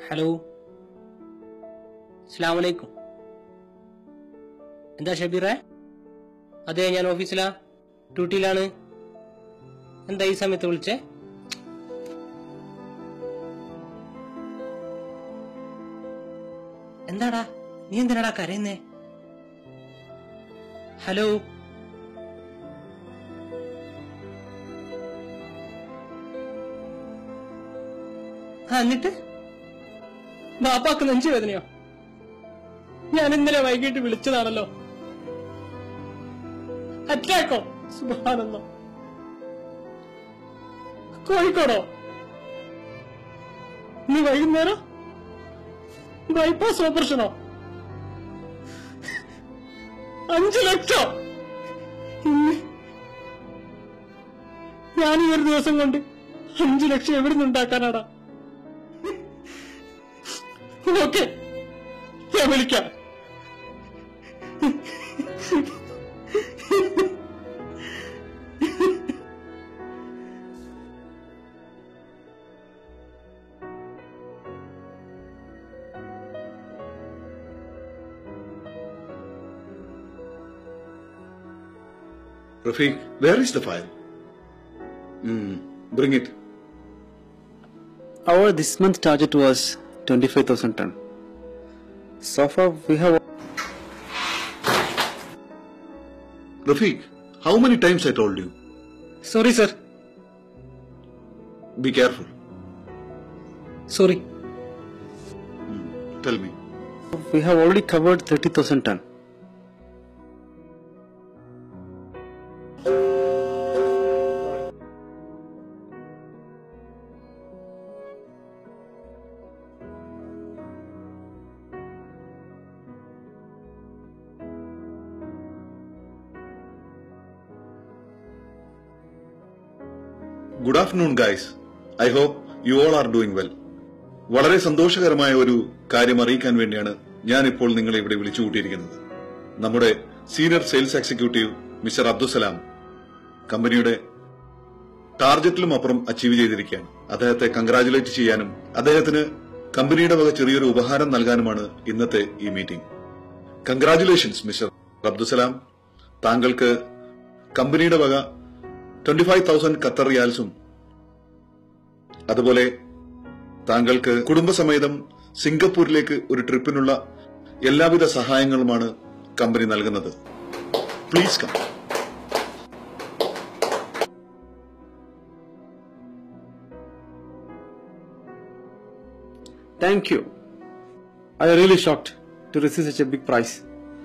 Hello അസ്ലാമലൈക്കും എന്താ ഷബീറേ അതെ ഞാൻ ഓഫീസിലാ ഡ്യൂട്ടിയിലാണ് എന്താ ഈ സമയത്ത് വിളിച്ചേ എന്താടാ നീ എന്തിനാടാ കരയുന്നേ ഹലോ ആ എന്നിട്ട് ബാപ്പാക്ക് നെഞ്ചു വേദനയോ ഞാൻ ഇന്നലെ വൈകിട്ട് വിളിച്ചതാണല്ലോ അറ്റാക്കോ സുബാനന്ദം കോഴിക്കോടോ ഇന്ന് വൈകുന്നേരം ബൈപ്പാസ് ഓപ്പറേഷനോ അഞ്ചു ലക്ഷം ഇന്ന് ഞാൻ ഈ ഒരു ദിവസം കൊണ്ട് അഞ്ചു ലക്ഷം എവിടെ നിന്നുണ്ടാക്കാനാടാ ഓക്കെ ഞാൻ വിളിക്കാം Rafiq, where is the file? Hmm, bring it. Our this month target was 25,000 ton. So far we have Rafiq, how many times I told you? Sorry sir Be careful. Sorry Tell me. we have already covered 30,000 ton. Good afternoon, guys. I hope you all are doing well. വളരെ സന്തോഷകരമായ ഒരു കാര്യം അറിയിക്കാൻ വേണ്ടിയാണ് ഞാൻ ഇപ്പോൾ നിങ്ങളെ ഇവിടെ വിളിച്ചു കൂട്ടിയിരിക്കുന്നത് നമ്മുടെ senior sales executive mister Abdussalam കമ്പനിയുടെ ടാർജറ്റിലും അപ്പുറം അച്ചീവ് ചെയ്തിരിക്കുകയാണ് അദ്ദേഹത്തെ കൺഗ്രാചുലേറ്റ് ചെയ്യാനും അദ്ദേഹത്തിന് കമ്പനിയുടെ വക ചെറിയൊരു ഉപഹാരം നൽകാനുമാണ് ഇന്നത്തെ ഈ മീറ്റിംഗ് കൺഗ്രാചുലേഷൻസ് മിസ്റ്റർ അബ്ദുസലാം താങ്കൾക്ക് കമ്പനിയുടെ വക ട്വന്റി ഫൈവ് തൗസൻഡ് ഖത്തർ റിയാൽസും അതുപോലെ താങ്കൾക്ക് കുടുംബസമേതം സിംഗപ്പൂരിലേക്ക് ഒരു ട്രിപ്പിനുള്ള എല്ലാവിധ സഹായങ്ങളുമാണ് കമ്പനി നൽകുന്നത് please come Thank you. I am really shocked to receive such a big prize.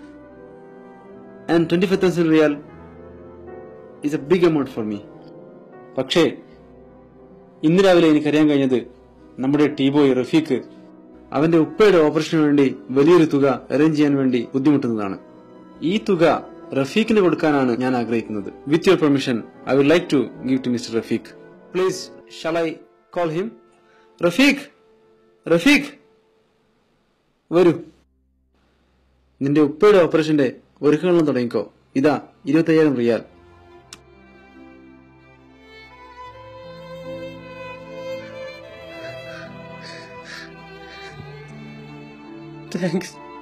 And 25,000 real is a big amount for me. പക്ഷേ ഇന്ന് രാവിലെ എനിക്കറിയാൻ കഴിഞ്ഞത് നമ്മുടെ ടീബോയ് റഫീഖ് അവന്റെ ഉപ്പയുടെ ഓപ്പറേഷന് വേണ്ടി വലിയൊരു തുക അറേഞ്ച് ചെയ്യാൻ വേണ്ടി ബുദ്ധിമുട്ടുന്നതാണ് ഈ തുക റഫീഖിന് കൊടുക്കാനാണ് ഞാൻ ആഗ്രഹിക്കുന്നത് with your permission I would like to give to mister Rafeeq please shall I call him Rafeeq Rafeeq വരൂ നിന്റെ ഉപ്പയുടെ ഓപ്പറേഷന്റെ ഒരുക്കങ്ങളും തുടങ്ങിക്കോ ഇതാ ഇരുപത്തയ്യായിരം റിയാൽ താങ്ക്സ്